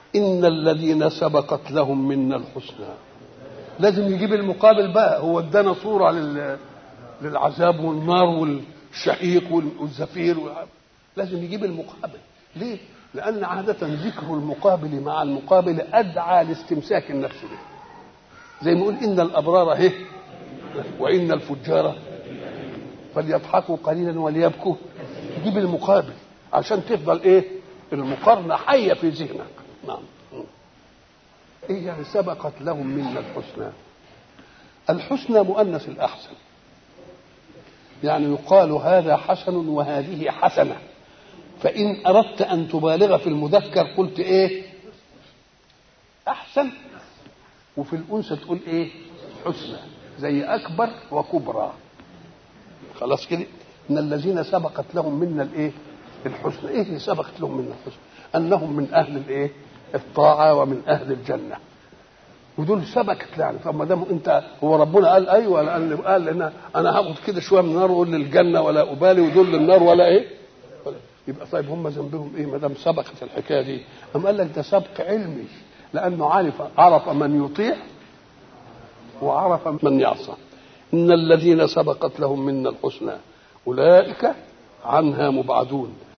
إن الذين سبقت لهم منا الحسنى لازم يجيب المقابل بقى هو ادانا صورة لل... للعذاب والنار والشهيق والزفير لازم يجيب المقابل ليه؟ لأن عادة ذكر المقابل مع المقابل أدعى لاستمساك النفس به زي ما يقول إن الأبرار هه وإن الفجار فليضحكوا قليلا وليبكوا تجيب المقابل عشان تفضل إيه؟ المقارنة حية في ذهنك نعم إيه يعني سبقت لهم منا الحسنى الحسنى مؤنث الأحسن يعني يقال هذا حسن وهذه حسنة فإن أردت أن تبالغ في المذكر قلت إيه أحسن وفي الأنثى تقول إيه حسنى زي أكبر وكبرى خلاص كده إن الذين سبقت لهم منا الإيه الحسنى إيه اللي سبقت لهم منا الحسنى أنهم من أهل الإيه الطاعة ومن أهل الجنة ودول سبكت يعني فما دام انت هو ربنا قال ايوه لان قال لنا انا هاخد كده شويه من النار واقول للجنه ولا ابالي ودول للنار ولا ايه يبقى طيب هم ذنبهم ايه ما دام سبقت الحكايه دي أم قال لك ده سبق علمي لانه عرف عرف من يطيع وعرف من يعصى ان الذين سبقت لهم منا الحسنى اولئك عنها مبعدون